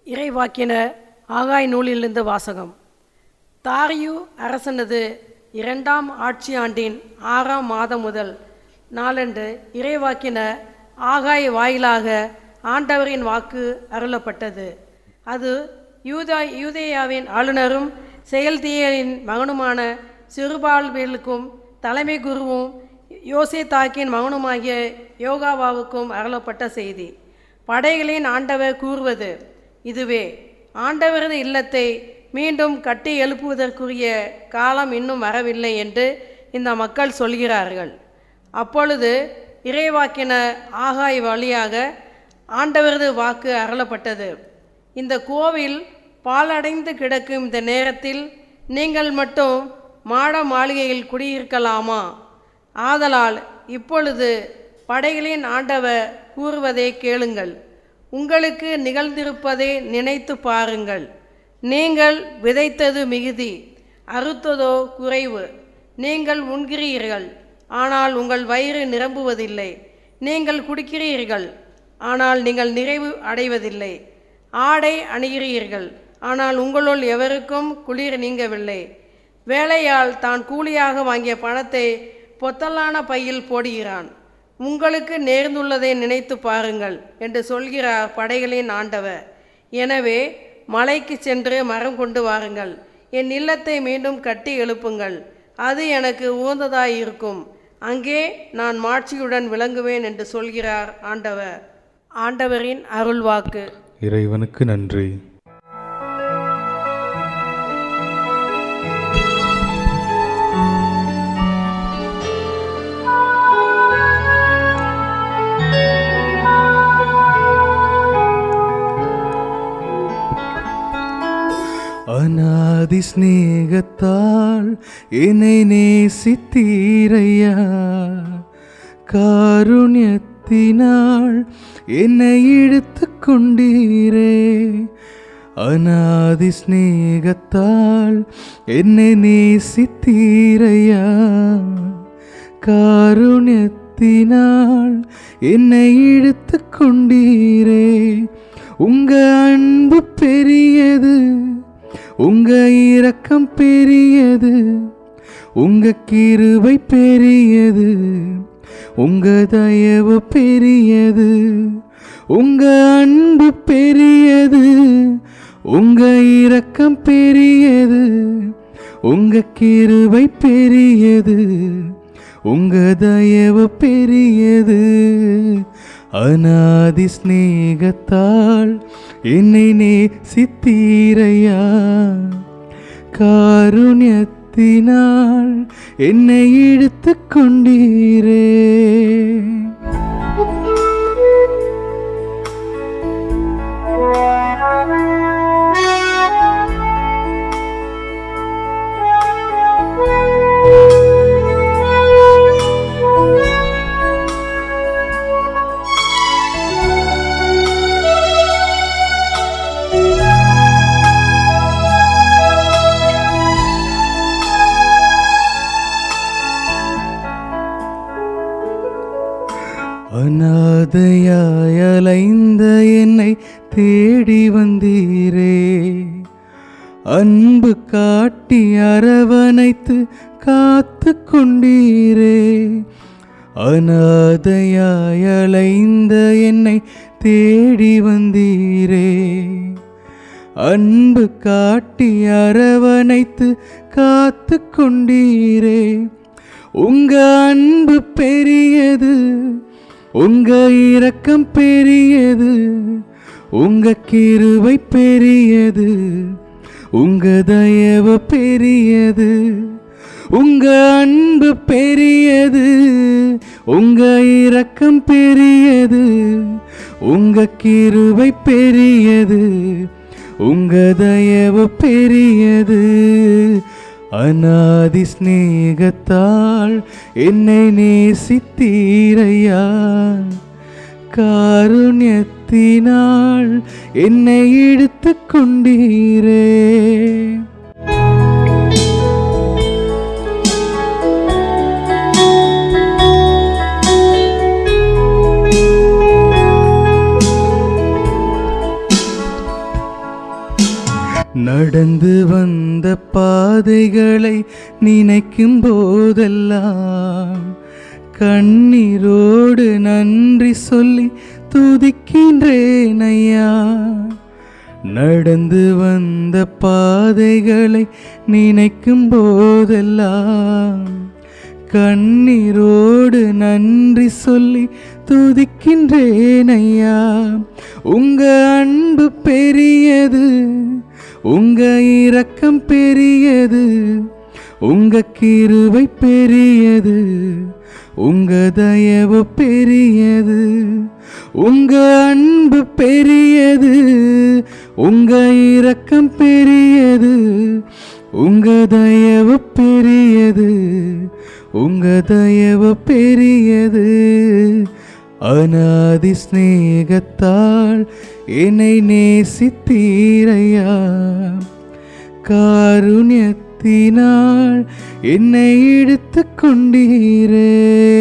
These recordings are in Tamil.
இறைவாக்கின ஆகாய் நூலிலிருந்து வாசகம் தாரியு அரசனது இரண்டாம் ஆட்சி ஆண்டின் ஆறாம் மாதம் முதல் நாளன்று இறைவாக்கின ஆகாய் வாயிலாக ஆண்டவரின் வாக்கு அருளப்பட்டது அது யூதா யூதேயாவின் ஆளுநரும் செயல்தியலின் மகனுமான சிறுபால்வேலுக்கும் தலைமை குருவும் யோசேத்தாக்கின் மகனுமாகிய யோகாவாவுக்கும் அருளப்பட்ட செய்தி படைகளின் ஆண்டவர் கூறுவது இதுவே ஆண்டவரது இல்லத்தை மீண்டும் கட்டி எழுப்புவதற்குரிய காலம் இன்னும் வரவில்லை என்று இந்த மக்கள் சொல்கிறார்கள் அப்பொழுது இறைவாக்கின ஆகாய் வழியாக ஆண்டவரது வாக்கு அருளப்பட்டது இந்த கோவில் பாலடைந்து கிடக்கும் இந்த நேரத்தில் நீங்கள் மட்டும் மாட மாளிகையில் குடியிருக்கலாமா ஆதலால் இப்பொழுது படைகளின் ஆண்டவர் கூறுவதை கேளுங்கள் உங்களுக்கு நிகழ்ந்திருப்பதை நினைத்து பாருங்கள் நீங்கள் விதைத்தது மிகுதி அறுத்ததோ குறைவு நீங்கள் உண்கிறீர்கள் ஆனால் உங்கள் வயிறு நிரம்புவதில்லை நீங்கள் குடிக்கிறீர்கள் ஆனால் நீங்கள் நிறைவு அடைவதில்லை ஆடை அணுகிறீர்கள் ஆனால் உங்களுள் எவருக்கும் குளிர் நீங்கவில்லை வேலையால் தான் கூலியாக வாங்கிய பணத்தை பொத்தலான பையில் போடுகிறான் உங்களுக்கு நேர்ந்துள்ளதை நினைத்து பாருங்கள் என்று சொல்கிறார் படைகளின் ஆண்டவர் எனவே மலைக்கு சென்று மரம் கொண்டு வாருங்கள் என் இல்லத்தை மீண்டும் கட்டி எழுப்புங்கள் அது எனக்கு உகந்ததாயிருக்கும் அங்கே நான் மாட்சியுடன் விளங்குவேன் என்று சொல்கிறார் ஆண்டவர் ஆண்டவரின் அருள்வாக்கு இறைவனுக்கு நன்றி அநாதி சிநேகத்தால் என்னை நேசித்தீரையா காருண்யத்தினால் என்னை இழுத்து கொண்டீரே அநாதி சிநேகத்தால் என்னை நேசித்தீரையா காருண்யத்தினால் என்னை இழுத்து கொண்டீரே உங்க அன்பு பெரியது உங்க இரக்கம் பெரியது உங்க கிருபை பெரியது உங்க தயவு பெரியது உங்க அன்பு பெரியது உங்க இரக்கம் பெரியது உங்க கிருபை பெரியது உங்க தயவு பெரியது அநாதி சிநேகத்தால் என்னை நேசித்தீரையா காருண்யத்தினால் என்னை இழுத்து கொண்டீரே அநாதையாய் அலைந்த என்னை தேடி வந்தீரே அன்பு காட்டி அரவணைத்து காத்து கொண்டீரே அநாதையாய் அலைந்த என்னை தேடி வந்தீரே அன்பு காட்டி அரவணைத்து காத்து கொண்டீரே உங்க அன்பு பெரியது உங்க இரக்கம் பெரியது உங்க கிருபை பெரியது உங்க தயவு பெரியது உங்க அன்பு பெரியது உங்க இரக்கம் பெரியது உங்க கிருபை பெரியது உங்க தயவு பெரியது அநாதி சிநேகத்தால் என்னை நேசித்தீரையா காருண்யத்தினால் என்னை இழுத்து கொண்டீரே நடந்து வந்த பாதைகளை நினைக்கும் போதெல்லாம் கண்ணீரோடு நன்றி சொல்லி துதிக்கின்றேன் ஐயா நடந்து வந்த பாதைகளை நினைக்கும் போதெல்லாம் கண்ணீரோடு நன்றி சொல்லி துதிக்கின்றேன் ஐயா உங்க அன்பு பெரியது உங்க இரக்கம் பெரியது உங்க கிருபை பெரியது உங்க தயவு பெரியது உங்க அன்பு பெரியது உங்க இரக்கம் பெரியது உங்க தயவு பெரியது உங்க தயவு பெரியது அநாதி சிநேகத்தால் என்னை நேசித்தீரையா காருண்யத்தினால் என்னை இழுத்து கொண்டீரே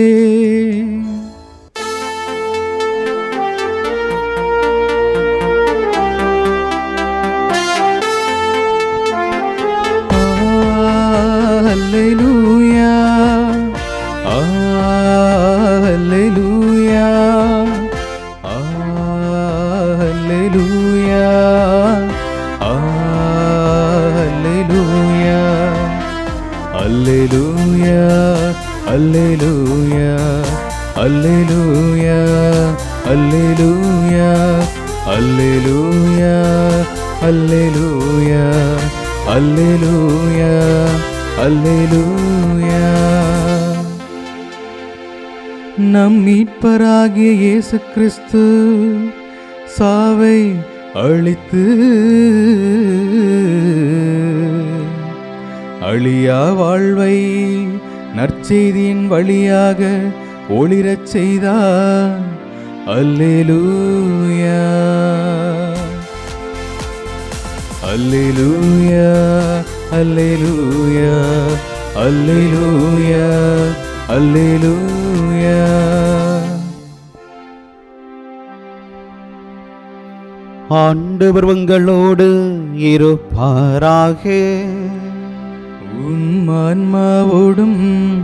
Alleluia. Alleluia. Alleluia. Alleluia. Alleluia. Alleluia. Alleluia. Alleluia. Alleluia. Alleluia. Alleluia. Alleluia. நம் மீட்பராகிய இயேசு கிறிஸ்து சாவை அழித்து அழியா வாழ்வை நற்செய்தியின் வழியாக ஒளிரச் செய்தார் அல்லேலூயா அல்லேலூயா அல்லேலூயா அல்லேலூயா அல்லேலூயா ஆண்டவர் உங்களோடு இருப்பாராக உம் ஆன்மாவோடும்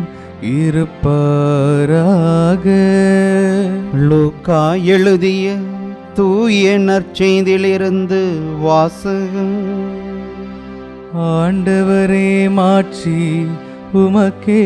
இருப்பாராக லூக்கா எழுதிய தூய நற்செய்தியிலிருந்து வாசகம் ஆண்டவரே மாட்சி உமக்கே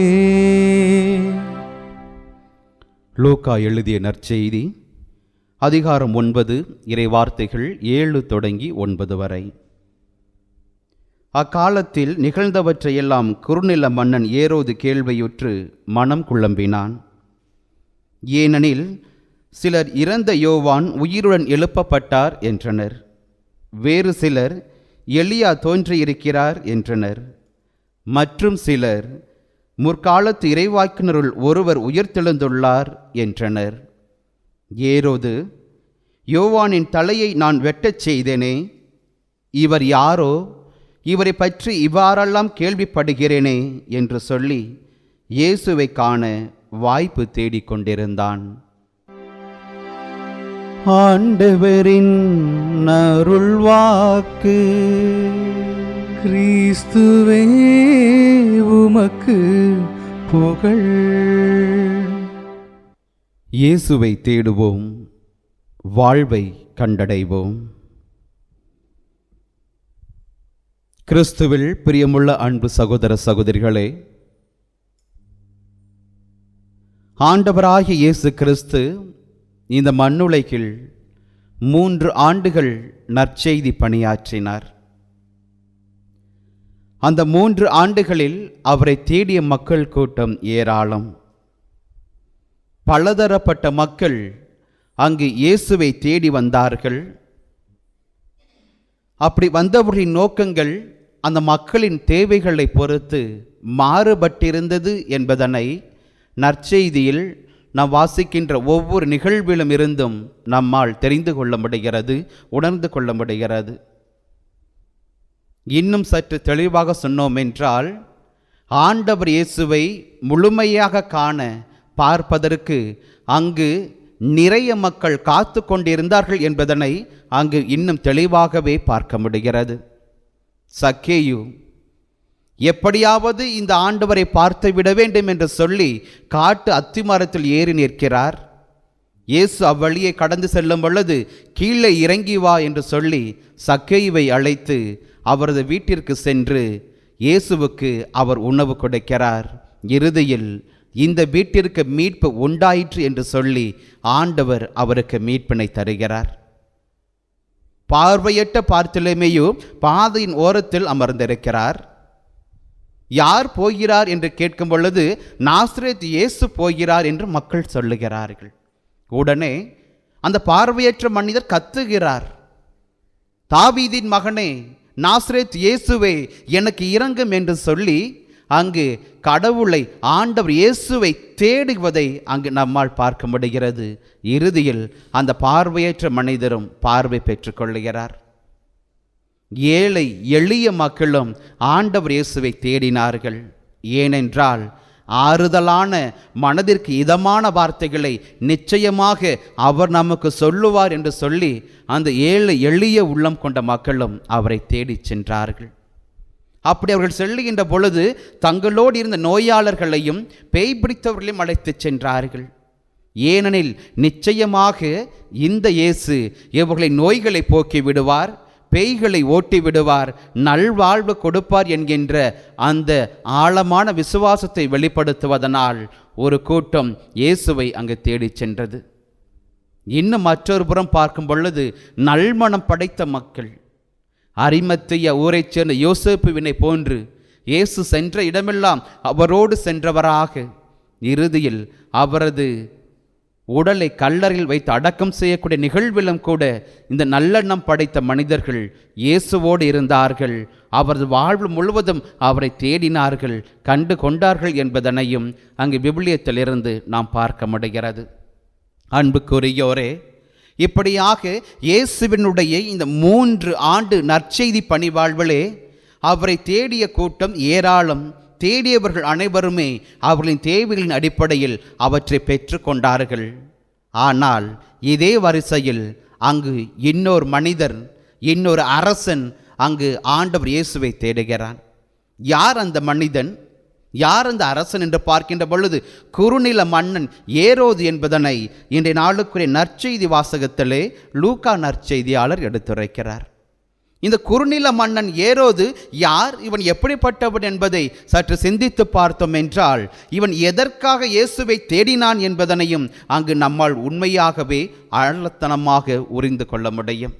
லூக்கா எழுதிய நற்செய்தி அதிகாரம் ஒன்பது இறை வார்த்தைகள் ஏழு தொடங்கி ஒன்பது வரை அக்காலத்தில் நிகழ்ந்தவற்றையெல்லாம் குறுநில மன்னன் ஏரோது கேள்வியுற்று மனம் குழம்பினான் ஏனெனில் சிலர் இறந்த யோவான் உயிருடன் எழுப்பப்பட்டார் என்றனர் வேறு சிலர் எலியா தோன்றியிருக்கிறார் என்றனர் மற்றும் சிலர் முற்காலத்து இறைவாக்கினருள் ஒருவர் உயிர்த்தெழுந்துள்ளார் என்றனர் ஏரோது யோவானின் தலையை நான் வெட்டச் செய்தேனே இவர் யாரோ இவரை பற்றி இவ்வாறெல்லாம் கேள்விப்படுகிறேனே என்று சொல்லி இயேசுவை காண வாய்ப்பு தேடிக் கொண்டிருந்தான் ஆண்டவரின் அருள்வாக்கு கிறிஸ்துவே உமக்கு புகழ் இயேசுவை தேடுவோம் வாழ்வை கண்டடைவோம் கிறிஸ்துவில் பிரியமுள்ள அன்பு சகோதர சகோதரிகளே ஆண்டவராகிய இயேசு கிறிஸ்து இந்த மண்ணுலகில் மூன்று ஆண்டுகள் நற்செய்தி பணியாற்றினார் அந்த மூன்று ஆண்டுகளில் அவரை தேடிய மக்கள் கூட்டம் ஏராளம் பலதரப்பட்ட மக்கள் அங்கு இயேசுவை தேடி வந்தார்கள் அப்படி வந்தவர்களின் நோக்கங்கள் அந்த மக்களின் தேவைகளை பொறுத்து மாறுபட்டிருந்தது என்பதனை நற்செய்தியில் நாம் வாசிக்கின்ற ஒவ்வொரு நிகழ்விலும் இருந்தும் நம்மால் தெரிந்து கொள்ள முடிகிறது உணர்ந்து கொள்ள முடிகிறது இன்னும் சற்று தெளிவாக சொன்னோம் என்றால் ஆண்டவர் இயேசுவை முழுமையாக காண பார்ப்பதற்கு அங்கு நிறைய மக்கள் காத்து கொண்டிருந்தார்கள் என்பதனை அங்கு இன்னும் தெளிவாகவே பார்க்க முடிகிறது சக்கேயு எப்படியாவது இந்த ஆண்டவரை பார்த்து விட வேண்டும் என்று சொல்லி காட்டு அத்திமரத்தில் ஏறி நிற்கிறார் இயேசு அவ்வழியை கடந்து செல்லும் பொழுது கீழே இறங்கி வா என்று சொல்லி சக்கேயுவை அழைத்து அவரது வீட்டிற்கு சென்று இயேசுவுக்கு அவர் உணவு கொடுக்கிறார் இறுதியில் இந்த வீட்டிற்கு மீட்பு உண்டாயிற்று என்று சொல்லி ஆண்டவர் அவருக்கு மீட்பினை தருகிறார் பார்வையற்ற பார்த்திலேமேயோ பாதையின் ஓரத்தில் அமர்ந்திருக்கிறார் யார் போகிறார் என்று கேட்கும் பொழுது நாஸ்ரேத் இயேசு போகிறார் என்று மக்கள் சொல்லுகிறார்கள் உடனே அந்த பார்வையற்ற மனிதர் கத்துகிறார் தாவீதின் மகனே நாஸ்ரேத் இயேசுவே எனக்கு இறங்கும் என்று சொல்லி அங்கு கடவுளை ஆண்டவர் இயேசுவை தேடுவதை அங்கு நம்மால் பார்க்க முடிகிறது இறுதியில் அந்த பார்வையற்ற மனிதரும் பார்வை பெற்றுக்கொள்ளுகிறார் ஏழை எளிய மக்களும் ஆண்டவர் இயேசுவை தேடினார்கள் ஏனென்றால் ஆறுதலான மனதிற்கு இதமான வார்த்தைகளை நிச்சயமாக அவர் நமக்கு சொல்லுவார் என்று சொல்லி அந்த ஏழை எளிய உள்ளம் கொண்ட மக்களும் அவரை தேடிச் சென்றார்கள் அப்படி அவர்கள் செல்லுகின்ற பொழுது தங்களோடு இருந்த நோயாளர்களையும் பேய் பிடித்தவர்களையும் அழைத்துச் சென்றார்கள் ஏனெனில் நிச்சயமாக இந்த இயேசு இவர்களை நோய்களை போக்கி விடுவார் பேய்களை ஓட்டி விடுவார் நல்வாழ்வு கொடுப்பார் என்கின்ற அந்த ஆழமான விசுவாசத்தை வெளிப்படுத்துவதனால் ஒரு கூட்டம் இயேசுவை அங்கு தேடிச் சென்றது இன்னும் மற்றொரு புறம் பார்க்கும் பொழுது நல்மனம் படைத்த மக்கள் அரிமத்திய ஊரைச் சேர்ந்த யோசேப்புவினை போன்று இயேசு சென்ற இடமெல்லாம் அவரோடு சென்றவராக இறுதியில் அவரது உடலை கல்லறையில் வைத்து அடக்கம் செய்யக்கூடிய நிகழ்விலும் கூட இந்த நல்லெண்ணம் படைத்த மனிதர்கள் இயேசுவோடு இருந்தார்கள் அவரது வாழ்வு முழுவதும் அவரை தேடினார்கள் கண்டு கொண்டார்கள் என்பதனையும் அங்கு விபிலியத்திலிருந்து நாம் பார்க்க முடிகிறது அன்புக்குரியோரே இப்படியாக இயேசுவினுடைய இந்த மூன்று ஆண்டு நற்செய்தி பணிவாழ்விலே அவரை தேடிய கூட்டம் ஏராளம் தேடியவர்கள் அனைவருமே அவர்களின் தேவைகளின் அடிப்படையில் அவற்றை பெற்று கொண்டார்கள் ஆனால் இதே வரிசையில் அங்கு இன்னொரு மனிதர் இன்னொரு அரசன் அங்கு ஆண்டவர் இயேசுவை தேடுகிறான் யார் அந்த மனிதன் யார் அந்த அரசன் என்று பார்க்கின்ற பொழுது குறுநில மன்னன் ஏரோது என்பதனை இன்றைய நாளுக்குரிய நற்செய்தி வாசகத்திலே லூக்கா நற்செய்தியாளர் எடுத்துரைக்கிறார் இந்த குறுநில மன்னன் ஏரோது யார் இவன் எப்படிப்பட்டவன் என்பதை சற்று சிந்தித்து பார்த்தோம் என்றால் இவன் எதற்காக இயேசுவை தேடினான் என்பதனையும் அங்கு நம்மால் உண்மையாகவே ஆழத்தனமாக உறிந்து கொள்ள முடியும்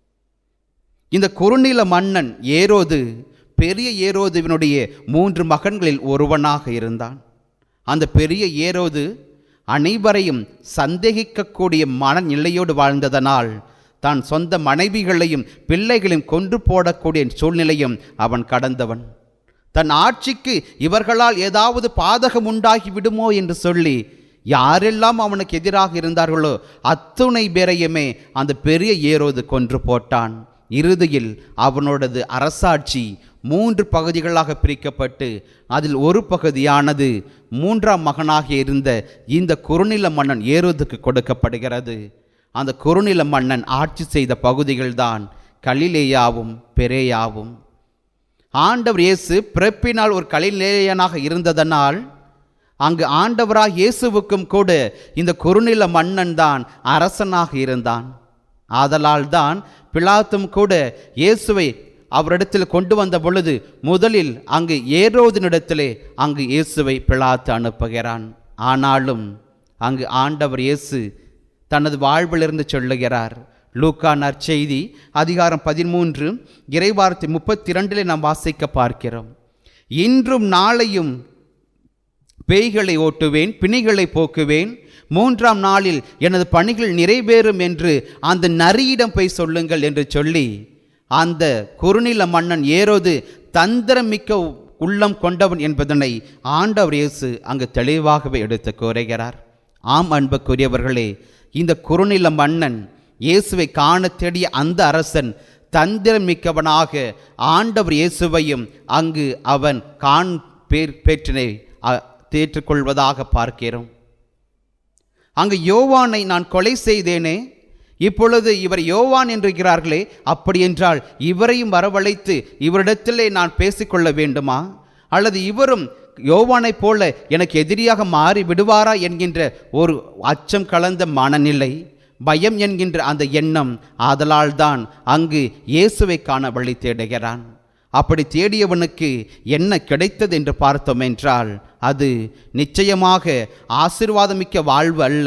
இந்த குறுநில மன்னன் ஏரோது பெரிய ஏரோதுவினுடைய மூன்று மகன்களில் ஒருவனாக இருந்தான் அந்த பெரிய ஏரோது அனைவரையும் சந்தேகிக்கக்கூடிய மனநிலையோடு வாழ்ந்ததனால் தான் சொந்த மனைவிகளையும் பிள்ளைகளையும் கொன்று போடக்கூடிய சூழ்நிலையும் அவன் கடந்தவன் தன் ஆட்சிக்கு இவர்களால் ஏதாவது பாதகம் உண்டாகி விடுமோ என்று சொல்லி யாரெல்லாம் அவனுக்கு எதிராக இருந்தார்களோ அத்துணை பேரையுமே அந்த பெரிய ஏரோது கொன்று போட்டான் இறுதியில் அவனோடது அரசாட்சி மூன்று பகுதிகளாக பிரிக்கப்பட்டு அதில் ஒரு பகுதியானது மூன்றாம் மகனாக இருந்த இந்த குறுநில மன்னன் ஏரோதுக்கு கொடுக்கப்படுகிறது அந்த குறுநில மன்னன் ஆட்சி செய்த பகுதிகள்தான் கலிலேயாவும் பெரேயாவும் ஆண்டவர் இயேசு பிறப்பினால் ஒரு கலிலேயனாக இருந்ததனால் அங்கு ஆண்டவராக இயேசுவுக்கும் கூட இந்த குறுநில மன்னன் தான் அரசனாக இருந்தான் ஆதலால் தான் பிலாத்தும் கூட இயேசுவை அவரிடத்தில் கொண்டு வந்த பொழுது முதலில் அங்கு ஏரோதினிடத்திலே அங்கு இயேசுவை பிலாத்து அனுப்புகிறான் ஆனாலும் அங்கு ஆண்டவர் இயேசு தனது வாழ்விலிருந்து சொல்லுகிறார் லூக்கா நற்செய்தி அதிகாரம் பதிமூன்று இறைவார்த்தை முப்பத்தி இரண்டிலே நாம் வாசிக்க பார்க்கிறோம் இன்றும் நாளையும் பேய்களை ஓட்டுவேன் பிணிகளை போக்குவேன் மூன்றாம் நாளில் எனது பணிகள் நிறைவேறும் என்று அந்த நரியிடம் போய் சொல்லுங்கள் என்று சொல்லி அந்த குறுநில மன்னன் ஏரோது தந்திரமிக்க உள்ளம் கொண்டவன் என்பதனை ஆண்டவர் இயேசு அங்கு தெளிவாகவே எடுத்து கூறுகிறார் ஆம் அன்புக்குரியவர்களே இந்த குறுநில மன்னன் இயேசுவை காண தேடிய அந்த அரசன் தந்திரமிக்கவனாக ஆண்டவர் இயேசுவையும் அங்கு அவன் கான் பேர் பேற்றினை அ- தேற்றுக்கொள்வதாக பார்க்கிறோம் அங்கு யோவானை நான் கொலை செய்தேனே இப்பொழுது இவர் யோவான் என்றிருக்கிறார்களே அப்படியென்றால் இவரையும் வரவழைத்து இவரிடத்திலே நான் பேசிக்கொள்ள வேண்டுமா அல்லது இவரும் யோவானைப் போல எனக்கு எதிரியாக மாறி விடுவாரா என்கின்ற ஒரு அச்சம் கலந்த மனநிலை பயம் என்கின்ற அந்த எண்ணம் ஆதலால்தான் அங்கு இயேசுவை காண வழி தேடுகிறான் அப்படி தேடியவனுக்கு என்ன கிடைத்தது என்று பார்த்தோம் என்றால் அது நிச்சயமாக ஆசிர்வாதமிக்க வாழ்வு அல்ல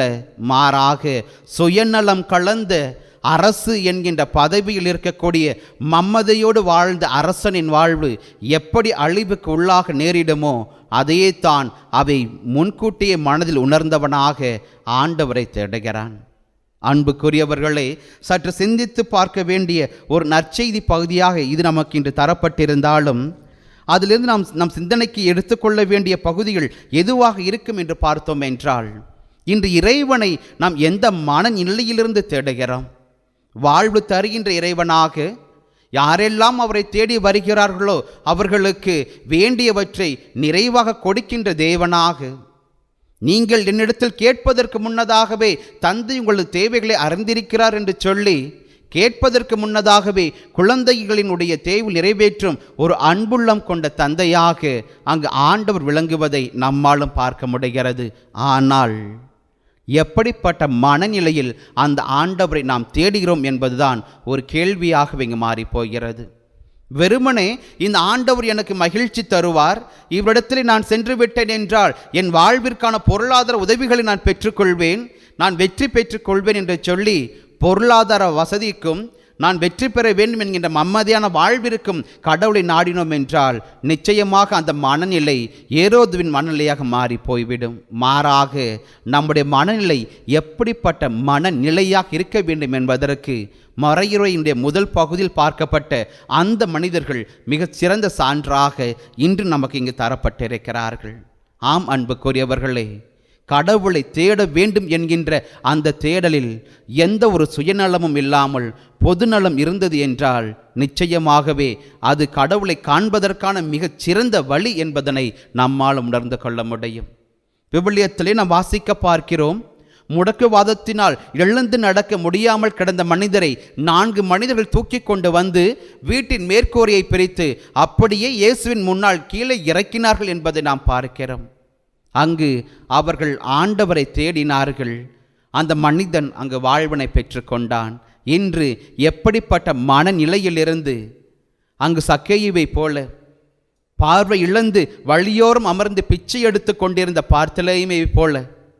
மாறாக சுயநலம் கலந்த அரசு என்கின்ற பதவியில் இருக்கக்கூடிய மம்மதையோடு வாழ்ந்த அரசனின் வாழ்வு எப்படி அழிவுக்கு உள்ளாக நேரிடுமோ அதையே தான் அவை முன்கூட்டியே மனதில் உணர்ந்தவனாக ஆண்டவரை தேடுகிறான் அன்புக்குரியவர்களே சற்று சிந்தித்து பார்க்க வேண்டிய ஒரு நற்செய்தி பகுதியாக இது நமக்கு இன்று தரப்பட்டிருந்தாலும் அதிலிருந்து நாம் நம் சிந்தனைக்கு எடுத்துக்கொள்ள வேண்டிய பகுதிகள் எதுவாக இருக்கும் என்று பார்த்தோம் என்றால் இன்று இறைவனை நாம் எந்த மனநிலையிலிருந்து தேடுகிறோம் வாழ்வு தருகின்ற இறைவனாக யாரெல்லாம் அவரை தேடி வருகிறார்களோ அவர்களுக்கு வேண்டியவற்றை நிறைவாக கொடுக்கின்ற தேவனாக நீங்கள் என்னிடத்தில் கேட்பதற்கு முன்னதாகவே தந்தை உங்களது தேவைகளை அறிந்திருக்கிறார் என்று சொல்லி கேட்பதற்கு முன்னதாகவே குழந்தைகளினுடைய தேவை நிறைவேற்றும் ஒரு அன்புள்ளம் கொண்ட தந்தையாக அங்கு ஆண்டவர் விளங்குவதை நம்மாலும் பார்க்க முடிகிறது ஆனால் எப்படிப்பட்ட மனநிலையில் அந்த ஆண்டவரை நாம் தேடுகிறோம் என்பதுதான் ஒரு கேள்வியாக இங்கு மாறி போகிறது வெறுமனே இந்த ஆண்டவர் எனக்கு மகிழ்ச்சி தருவார் இவரிடத்தில் நான் சென்று விட்டேன் என்றால் என் வாழ்விற்கான பொருளாதார உதவிகளை நான் பெற்றுக்கொள்வேன் நான் வெற்றி பெற்றுக்கொள்வேன் என்று சொல்லி பொருளாதார வசதிக்கும் நான் வெற்றி பெற வேண்டும் என்கின்ற மம்மதியான வாழ்விற்கும் கடவுளை நாடினோம் என்றால் நிச்சயமாக அந்த மனநிலை ஏரோதுவின் மனநிலையாக மாறி போய்விடும் மாறாக நம்முடைய மனநிலை எப்படிப்பட்ட மனநிலையாக இருக்க வேண்டும் என்பதற்கு மறையுறையினுடைய முதல் பகுதியில் பார்க்கப்பட்ட அந்த மனிதர்கள் மிகச் சிறந்த சான்றாக இன்று நமக்கு இங்கு தரப்பட்டிருக்கிறார்கள் ஆம் அன்புக்குரியவர்களே கடவுளை தேட வேண்டும் என்கின்ற அந்த தேடலில் எந்த ஒரு சுயநலமும் இல்லாமல் பொதுநலம் இருந்தது என்றால் நிச்சயமாகவே அது கடவுளை காண்பதற்கான மிகச் சிறந்த வழி என்பதனை நம்மால் உணர்ந்து கொள்ள முடியும் விவிலியத்திலே நாம் வாசிக்க பார்க்கிறோம் முடக்குவாதத்தினால் எழுந்து நடக்க முடியாமல் கிடந்த மனிதரை நான்கு மனிதர்கள் தூக்கி கொண்டு வந்து வீட்டின் மேற்கூரையை பிரித்து அப்படியே இயேசுவின் முன்னால் கீழே இறக்கினார்கள் என்பதை நாம் பார்க்கிறோம் அங்கு அவர்கள் ஆண்டவரை தேடினார்கள் அந்த மனிதன் அங்கு வாழ்வனை பெற்றுக்கொண்டான் இன்று எப்படிப்பட்ட மனநிலையிலிருந்து அங்கு சக்கேயுவை போல பார்வை இழந்து வழியோரம் அமர்ந்து பிச்சை எடுத்து கொண்டிருந்த பார்த்தலையுமே போல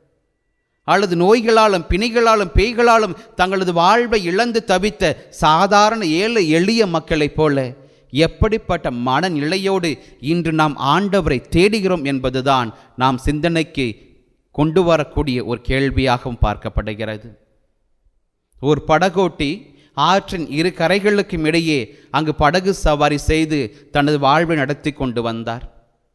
அல்லது நோய்களாலும் பிணிகளாலும் பேய்களாலும் தங்களது வாழ்வை இழந்து தவித்த சாதாரண ஏழை எளிய மக்களைப் போல எப்படிப்பட்ட மனநிலையோடு இன்று நாம் ஆண்டவரை தேடுகிறோம் என்பதுதான் நாம் சிந்தனைக்கு கொண்டு வரக்கூடிய ஒரு கேள்வியாகவும் பார்க்கப்படுகிறது ஒரு படகோட்டி ஆற்றின் இரு கரைகளுக்கும் இடையே அங்கு படகு சவாரி செய்து தனது வாழ்வை நடத்தி கொண்டு வந்தார்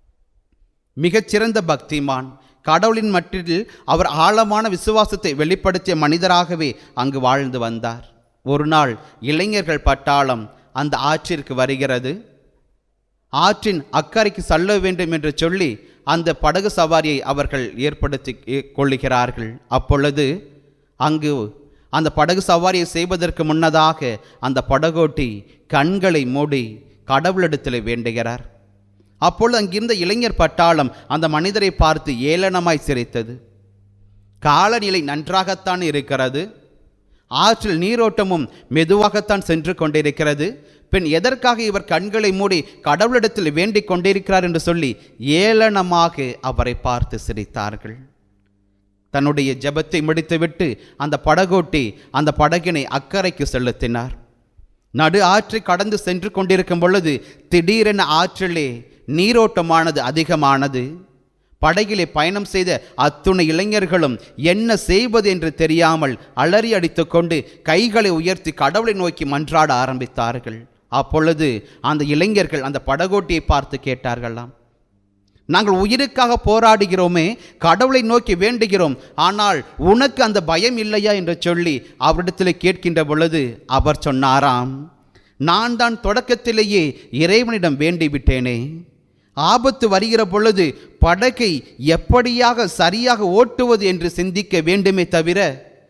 மிகச்சிறந்த பக்திமான் கடவுளின் மட்டில் அவர் ஆழமான விசுவாசத்தை வெளிப்படுத்திய மனிதராகவே அங்கு வாழ்ந்து வந்தார் ஒரு நாள் இளைஞர்கள் பட்டாளம் அந்த ஆற்றிற்கு வருகிறது ஆற்றின் அக்கறைக்கு செல்ல வேண்டும் என்று சொல்லி அந்த படகு சவாரியை அவர்கள் ஏற்படுத்தி கொள்ளுகிறார்கள் அப்பொழுது அங்கு அந்த படகு சவாரியை செய்வதற்கு முன்னதாக அந்த படகோட்டி கண்களை மூடி கடவுளிடத்தில் வேண்டுகிறார் அப்பொழுது அங்கிருந்த இளைஞர் பட்டாளம் அந்த மனிதரை பார்த்து ஏளனமாய் சிரித்தது காலநிலை நன்றாகத்தான் இருக்கிறது ஆற்றில் நீரோட்டமும் மெதுவாகத்தான் சென்று கொண்டிருக்கிறது பின் எதற்காக இவர் கண்களை மூடி கடவுளிடத்தில் வேண்டிக் கொண்டிருக்கிறார் என்று சொல்லி ஏளனமாக அவரை பார்த்து சிரித்தார்கள் தன்னுடைய ஜெபத்தை முடித்துவிட்டு அந்த படகோட்டி அந்த படகினை அக்கறைக்கு செலுத்தினார் நடு ஆற்றை கடந்து சென்று கொண்டிருக்கும் பொழுது திடீரென ஆற்றிலே நீரோட்டமானது அதிகமானது படகிலே பயணம் செய்த அத்துணை இளைஞர்களும் என்ன செய்வது என்று தெரியாமல் அலறி அடித்துக்கொண்டு கைகளை உயர்த்தி கடவுளை நோக்கி மன்றாட ஆரம்பித்தார்கள் அப்பொழுது அந்த இளைஞர்கள் அந்த படகோட்டியை பார்த்து கேட்டார்களாம் நாங்கள் உயிருக்காக போராடுகிறோமே கடவுளை நோக்கி வேண்டுகிறோம் ஆனால் உனக்கு அந்த பயம் இல்லையா என்று சொல்லி அவரிடத்தில் கேட்கின்ற பொழுது அவர் சொன்னாராம் நான் தான் தொடக்கத்திலேயே இறைவனிடம் வேண்டிவிட்டேனே ஆபத்து வருகிற பொழுது படகை எப்படியாக சரியாக ஓட்டுவது என்று சிந்திக்க வேண்டுமே தவிர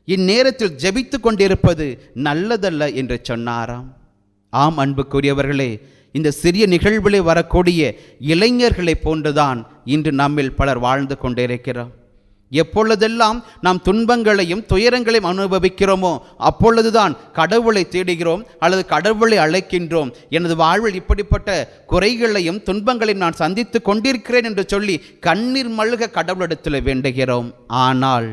இந்நேரத்தில் ஜெபித்து கொண்டிருப்பது நல்லதல்ல என்று சொன்னாராம் ஆம் அன்புக்குரியவர்களே இந்த சிறிய நிகழ்விலே வரக்கூடிய இளைஞர்களைப் போன்றுதான் இன்று நம்மில் பலர் வாழ்ந்து கொண்டிருக்கிறோம் எப்பொழுதெல்லாம் நாம் துன்பங்களையும் துயரங்களையும் அனுபவிக்கிறோமோ அப்பொழுதுதான் கடவுளை தேடுகிறோம் அல்லது கடவுளை அழைக்கின்றோம் எனது வாழ்வில் இப்படிப்பட்ட குறைகளையும் துன்பங்களையும் நான் சந்தித்து கொண்டிருக்கிறேன் என்று சொல்லி கண்ணீர் மல்க கடவுளிடத்தில் வேண்டுகிறோம் ஆனால்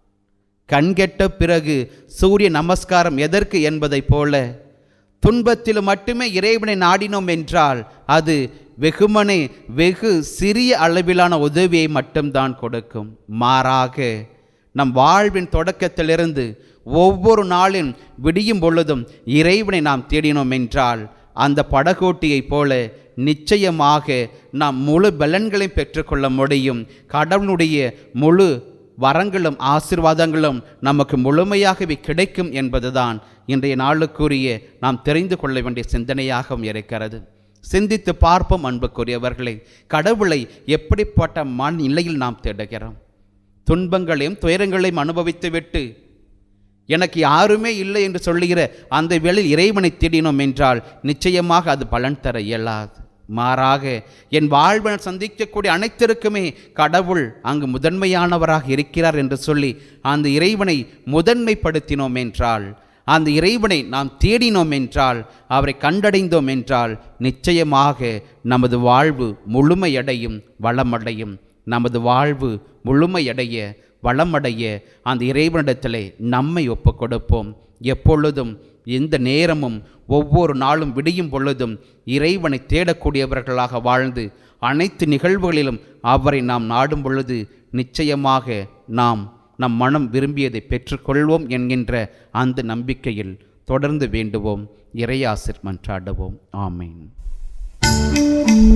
கண்கெட்ட பிறகு சூரிய நமஸ்காரம் எதற்கு என்பதைப் போல துன்பத்தில் மட்டுமே இறைவனை நாடினோம் என்றால் அது வெகுமனே வெகு சிறிய அளவிலான உதவியை மட்டும்தான் கொடுக்கும் மாறாக நம் வாழ்வின் தொடக்கத்திலிருந்து ஒவ்வொரு நாளின் விடியும் பொழுதும் இறைவனை நாம் தேடினோம் என்றால் அந்த படகோட்டியைப் போல நிச்சயமாக நாம் முழு பலன்களை பெற்றுக்கொள்ள முடியும் கடவுளுடைய முழு வரங்களும் ஆசிர்வாதங்களும் நமக்கு முழுமையாகவே கிடைக்கும் என்பதுதான் இன்றைய நாளுக்குரிய நாம் தெரிந்து கொள்ள வேண்டிய சிந்தனையாகவும் இருக்கிறது சிந்தித்து பார்ப்போம் அன்புக்குரியவர்களை கடவுளை எப்படிப்பட்ட மனநிலையில் நாம் தேடுகிறோம் துன்பங்களையும் துயரங்களையும் அனுபவித்துவிட்டு எனக்கு யாருமே இல்லை என்று சொல்லுகிற அந்த வேளையில் இறைவனை தேடினோம் என்றால் நிச்சயமாக அது பலன் தர இயலாது மாறாக என் வாழ்வில் சந்திக்கக்கூடிய அனைத்திற்குமே கடவுள் அங்கு முதன்மையானவராக இருக்கிறார் என்று சொல்லி அந்த இறைவனை முதன்மைப்படுத்தினோம் என்றால் அந்த இறைவனை நாம் தேடினோம் என்றால் அவரை கண்டடைந்தோம் என்றால் நிச்சயமாக நமது வாழ்வு முழுமையடையும் வளமடையும் நமது வாழ்வு முழுமையடைய வளமடைய அந்த இறைவனிடத்திலே நம்மை ஒப்பு கொடுப்போம் எப்பொழுதும் எந்த நேரமும் ஒவ்வொரு நாளும் விடியும் பொழுதும் இறைவனை தேடக்கூடியவர்களாக வாழ்ந்து அனைத்து நிகழ்வுகளிலும் அவரை நாம் நாடும் பொழுது நிச்சயமாக நாம் நம் மனம் விரும்பியதை பெற்றுக்கொள்வோம் என்கின்ற அந்த நம்பிக்கையில் தொடர்ந்து வேண்டுவோம் இறையாசிர் மன்றாடுவோம் ஆமேன்